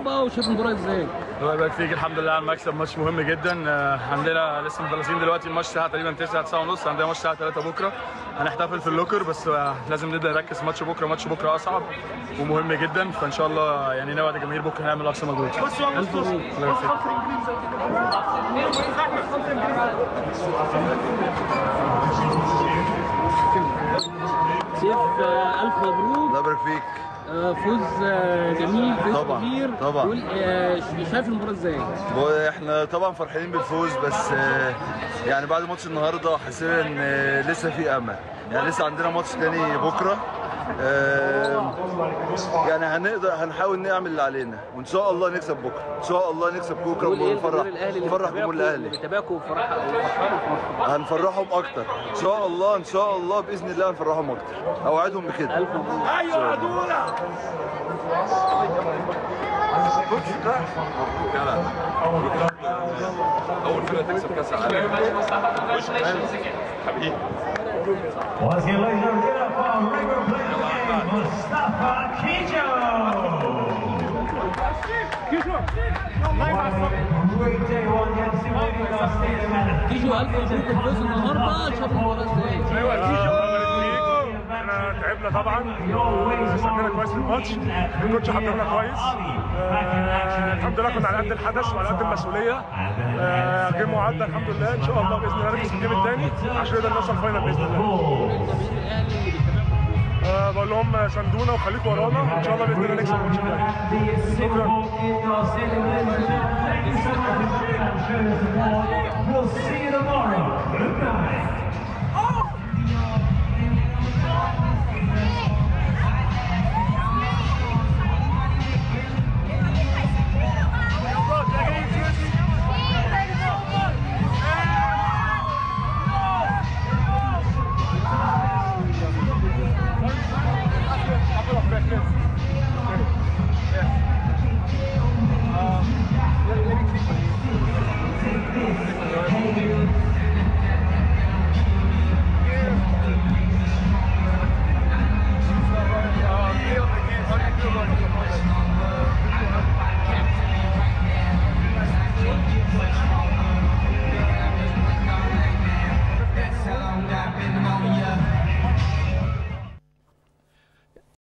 صعبه وشايف المباراه ازاي؟ الله يبارك فيك الحمد لله على المكسب ماتش مهم جدا آه، عندنا لسه مخلصين دلوقتي الماتش الساعه تقريبا 9 9 ونص عندنا ماتش الساعه 3 بكره هنحتفل في اللوكر بس آه، لازم نبدا نركز في ماتش بكره ماتش بكره اصعب ومهم جدا فان شاء الله يعني نوعد الجماهير بكره نعمل اقصى مجهود الف مبروك الله يبارك فيك سيف آه، الف مبروك الله يبارك فيك آه، فوز آه، جميل فوز طبعاً، كبير طبعاً. قول، آه، شايف المباراه ازاي؟ واحنا طبعا فرحانين بالفوز بس آه، يعني بعد ماتش النهارده حسينا ان آه، لسه في امل يعني لسه عندنا ماتش تاني بكره آه، يعني هنقدر هنحاول نعمل اللي علينا وان شاء الله نكسب بكره ان شاء الله نكسب بكره قول ايه ونفرح الجماهير الاهلي اللي نفرح بيتابعكوا- جمهور اللي الاهلي بيتابعكوا وفرحوا وفرحانوا في مصر هنفرحهم اكتر ان شاء الله ان شاء الله باذن الله هنفرحهم اكتر اوعدهم بكده الف مبروك اول فرقه تكسب كاس العالم حبيبي Once again, ladies and gentlemen, give it up for our regular player of the game, Mustafa Kijo. What a great day one again, simulating our stadium at كيجو الف مبروك الفوز النهارده شايف المباراه ازاي؟ ايوه كيشو احنا تعبنا طبعا استنينا كويس في الماتش الكوتش حضرنا كويس آه، الحمد لله كنا على قد الحدث وعلى قد المسؤوليه آه، جيم معدى الحمد لله ان شاء الله باذن الله نركز في الجيم الثاني عشان نقدر نوصل فاينل باذن الله الجماهير الاهلي اللي بيتابعكوا آه، بقول لهم ساندونا وخليكم ورانا ان شاء الله باذن الله نكسب الماتش الجاي the Super Indoor Stadium, ladies and gentlemen. Thank you so much for showing us support. We'll see you tomorrow. Good night.